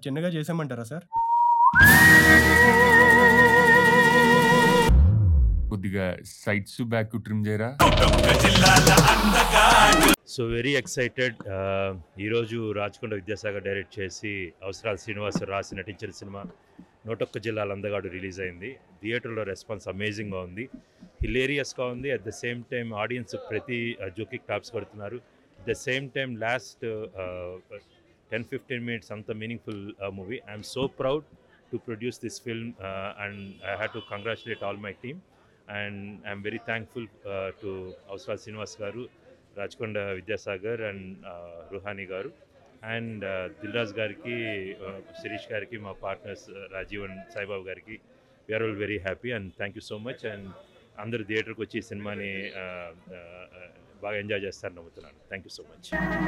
చిన్నగా చేసామంటారా సార్ కొద్దిగా సైడ్స్ బ్యాక్ ట్రిమ్ చేయరా సో వెరీ ఎక్సైటెడ్ ఈరోజు రాచకొండ విద్యాసాగర్ డైరెక్ట్ చేసి అవసరాల శ్రీనివాస్ రాసి నటించిన సినిమా నూటొక్క జిల్లాల అందగాడు రిలీజ్ అయింది థియేటర్లో రెస్పాన్స్ అమేజింగ్గా ఉంది హిలేరియస్గా ఉంది at the same time audiences ప్రతి జోకి క్లాప్స్ కొడుతున్నారు at the same time last ten fifteen minutes అంత మీనింగ్ఫుల్ movie I'm so proud to produce this film and I have to congratulate all my team and I'm very thankful to Avasarala Srinivas గారు Rachakonda Vidyasagar and Ruhani గారు and Dil Raj గారికి uh, Sirish గారికి మా partners Rajiv and Saibabu గారికి we're all very happy and thank you so much and అందరూ థియేటర్కి వచ్చి ఈ సినిమాని uh, uh, uh, బాగా ఎంజాయ్ చేస్తారని నమ్ముతున్నాను థ్యాంక్ యూ సో మచ్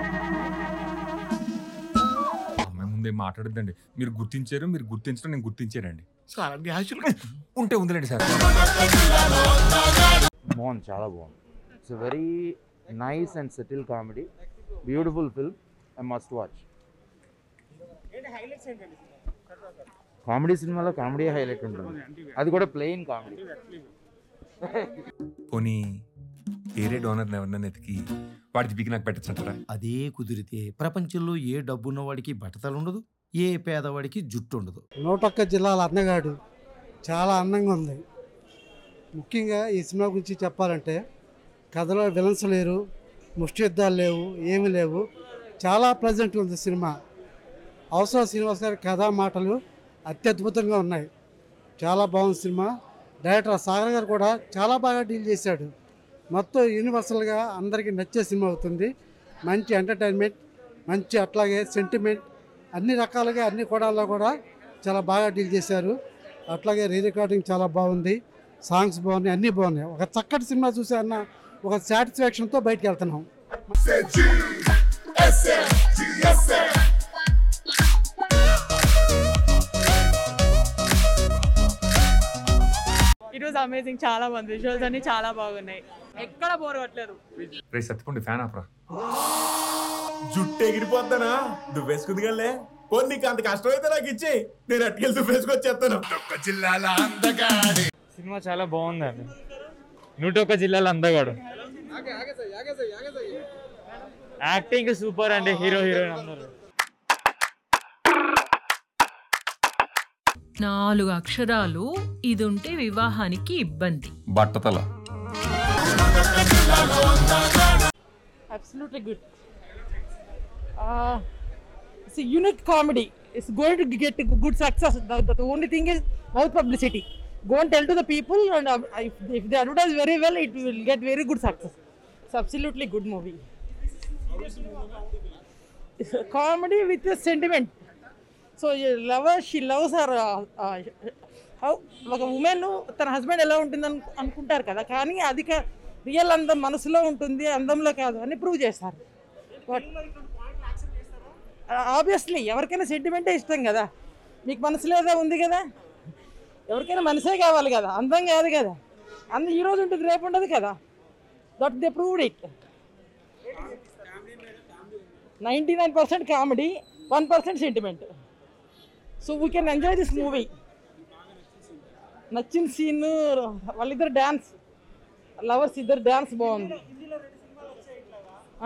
అమ్మాయి ముందే మాట్లాడద్దండి మీరు గుర్తించారు మీరు గుర్తించడం నేను గుర్తించానండి సార్ న్యాచురల్ ఉంటే ఉందిలేండి సార్ బాగుంది చాలా బాగుంది it's very nice and settle comedy beautiful film I must watch comedy సినిమాలో కామెడీ హైలైట్ ఉంటుంది అది కూడా ప్లెయిన్ కామెడీ పోనీ ఏరే డోనర్ ఎవరినైనా ఎతికి వాడి దిగి నాకు పెట్టచ్చంటారా అదే కుదిరితే ప్రపంచంలో ఏ డబ్బున్న వాడికి బట్టతలు ఉండదు ఏ పేదవాడికి జుట్టు ఉండదు నూటొక్క జిల్లాల అన్నగాడు చాలా అందంగా ఉంది ముఖ్యంగా ఈ సినిమా గురించి చెప్పాలంటే కథలో విలన్స్ లేరు ముష్టి యుద్ధాలు లేవు ఏమీ లేవు చాలా ప్లెజెంట్ ఉంది సినిమా అవసరం శ్రీనివాస్ గారి కథా మాటలు అత్యద్భుతంగా ఉన్నాయి చాలా బాగుంది సినిమా డైరెక్టర్ సాగర్ గారు కూడా చాలా బాగా డీల్ చేశాడు మొత్తం యూనివర్సల్గా అందరికీ నచ్చే సినిమా అవుతుంది మంచి ఎంటర్టైన్మెంట్ మంచి అట్లాగే సెంటిమెంట్ అన్ని రకాలుగా అన్ని కోణాల్లో కూడా చాలా బాగా డీల్ చేశారు అట్లాగే రీ రికార్డింగ్ చాలా బాగుంది సాంగ్స్ బాగున్నాయి అన్నీ బాగున్నాయి ఒక చక్కటి సినిమా చూసే అన్న ఒక సాటిస్ఫాక్షన్తో బయటకు వెళ్తున్నాం ఇట్ వాజ్ అమేజింగ్ చాలా బాగుంది విజువల్స్ అన్ని చాలా బాగున్నాయి ఎక్కడ బోర్ కొట్టలేదు రే సత్తిపండి ఫ్యాన్ ఆపరా జుట్టు ఎగిరిపోతానా దువ్వేసుకుంది కలే పోనీ నీకు అంత కష్టమైతే నాకు ఇచ్చి నేను అట్టుకెళ్ళి దువ్వేసుకొచ్చేస్తాను ఒక్క జిల్లాల అందగాడి సినిమా చాలా బాగుందండి నూట ఒక్క జిల్లాలో అందగాడు యాక్టింగ్ సూపర్ అండి హీరో హీరోయిన్ అందరూ నాలుగు అక్షరాలు ఇది ఉంటే వివాహానికి ఇబ్బంది బట్టతల absolutely good it's unique comedy it's going to get good success the only thing is mouth publicity go and tell to the people and if they advertise very well it will get very good success it's absolutely good movie comedy with sentiment so lover she loves her how ఒక women తన husband ఎలా ఉంటుంది అను అనుకుంటారు కదా కానీ అది real అందం మనసులో ఉంటుంది అందంలో కాదు అని ప్రూవ్ చేస్తారు బట్ ఆబ్వియస్లీ ఎవరికైనా సెంటిమెంటే ఇష్టం కదా మీకు మనసులో ఏదో ఉంది కదా ఎవరికైనా మనసే కావాలి కదా అందం కాదు కదా అంద ఈ రోజు ఉంటుంది రేపు ఉండదు కదా that they proved it ninety nine percent comedy one percent sentiment so we can enjoy this movie నచ్చిన సీన్ వాళ్ళిద్దరు డ్యాన్స్ లవర్స్ ఇద్దరు డ్యాన్స్ బాగుంది ఆ.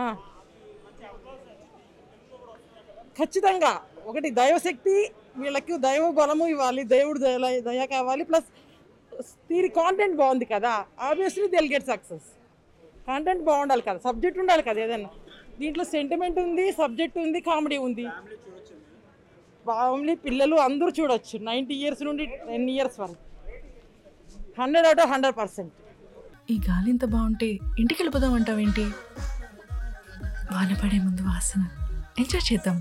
ఖచ్చితంగా ఒకటి దైవశక్తి వీళ్ళకి దైవ బలము ఇవ్వాలి దేవుడు దయ దయ కావాలి ప్లస్ దీని కాంటెంట్ బాగుంది కదా ఆబ్వియస్లీ దిల్ గెట్ సక్సెస్ కాంటెంట్ బాగుండాలి కదా సబ్జెక్ట్ ఉండాలి కదా ఏదైనా దీంట్లో సెంటిమెంట్ ఉంది సబ్జెక్ట్ ఉంది కామెడీ ఉంది ఫ్యామిలీ పిల్లలు అందరూ చూడొచ్చు నైంటీ ఇయర్స్ నుండి టెన్ ఇయర్స్ వరకు hundred out of hundred percent ఈ గాలి ఇంత బాగుంటే ఇంటికి వెళ్ళిపోదాం అంటావేంటి వాన పడే ముందు వాసన ఎంజాయ్ చేద్దాం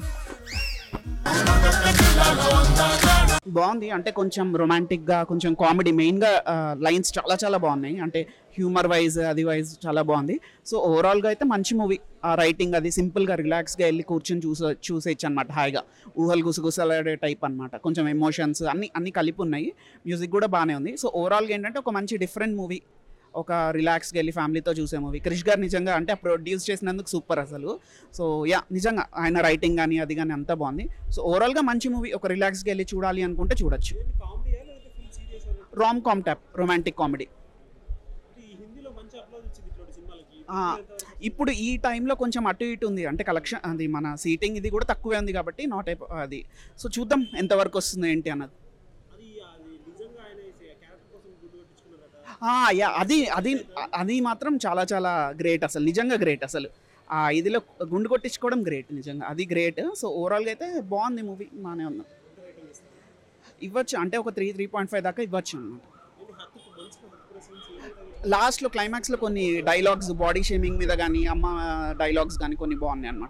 బాగుంది అంటే కొంచెం రొమాంటిక్గా కొంచెం కామెడీ మెయిన్గా లైన్స్ చాలా చాలా బాగున్నాయి అంటే హ్యూమర్ వైజ్ అది వైజ్ చాలా బాగుంది సో ఓవరాల్గా అయితే మంచి మూవీ ఆ రైటింగ్ అది సింపుల్గా రిలాక్స్గా వెళ్ళి కూర్చొని చూసే చూసేయచ్చు అనమాట హాయిగా ఊహలు గుసగుసలాడే టైప్ అనమాట కొంచెం ఎమోషన్స్ అన్ని అన్ని కలిపి ఉన్నాయి మ్యూజిక్ కూడా బాగానే ఉంది సో ఓవరాల్గా ఏంటంటే ఒక మంచి డిఫరెంట్ మూవీ ఒక రిలాక్స్గా వెళ్ళి ఫ్యామిలీతో చూసే మూవీ క్రిష్ గారు నిజంగా అంటే ప్రొడ్యూస్ చేసినందుకు సూపర్ అసలు సో యా నిజంగా ఆయన రైటింగ్ కానీ అది కానీ అంతా బాగుంది సో ఓవరాల్గా మంచి మూవీ ఒక రిలాక్స్గా వెళ్ళి చూడాలి అనుకుంటే చూడొచ్చు రామ్ కామ్ ట్యాప్ రొమాంటిక్ కామెడీ ఇప్పుడు ఈ టైంలో కొంచెం అటు ఇటు ఉంది అంటే కలెక్షన్ అది మన సీటింగ్ ఇది కూడా తక్కువే ఉంది కాబట్టి నాట్ అది సో చూద్దాం ఎంతవరకు వస్తుంది ఏంటి అన్నది ఆ, యా అది అది అది మాత్రం చాలా చాలా గ్రేట్ అసలు నిజంగా గ్రేట్ అసలు ఆ ఇదిలో గుండు కొట్టించుకోవడం గ్రేట్ నిజంగా అది గ్రేట్ సో ఓవరాల్గా అయితే బాగుంది మూవీ బాగానే ఉంది ఇవ్వచ్చు అంటే ఒక త్రీ త్రీ పాయింట్ ఫైవ్ దాకా ఇవ్వచ్చు అనమాట లాస్ట్లో క్లైమాక్స్లో కొన్ని డైలాగ్స్ బాడీ షేమింగ్ మీద కానీ అమ్మ డైలాగ్స్ కానీ కొన్ని బాగున్నాయి అనమాట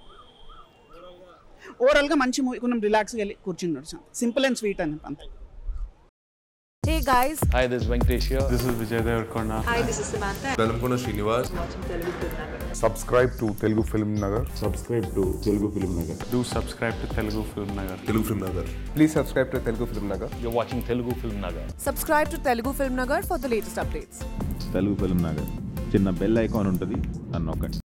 ఓవరాల్గా మంచి మూవీ కొంచెం రిలాక్స్గా వెళ్ళి కూర్చుని సింపుల్ అండ్ స్వీట్ అని అంతే Hey guys, Hi, this is Venkatesh here. This is Vijay Devarkonda. hi, this is Samantha. Velankonda Srinivas subscribe to Telugu film Nagar subscribe to Telugu film Nagar Do subscribe to Telugu Film Nagar. Telugu film Nagar please subscribe to Telugu film Nagar You're watching Telugu Film Nagar. Subscribe to Telugu Film Nagar for the latest updates. Telugu film Nagar చిన్న bell icon ఉంటుంది అని నొక్కండి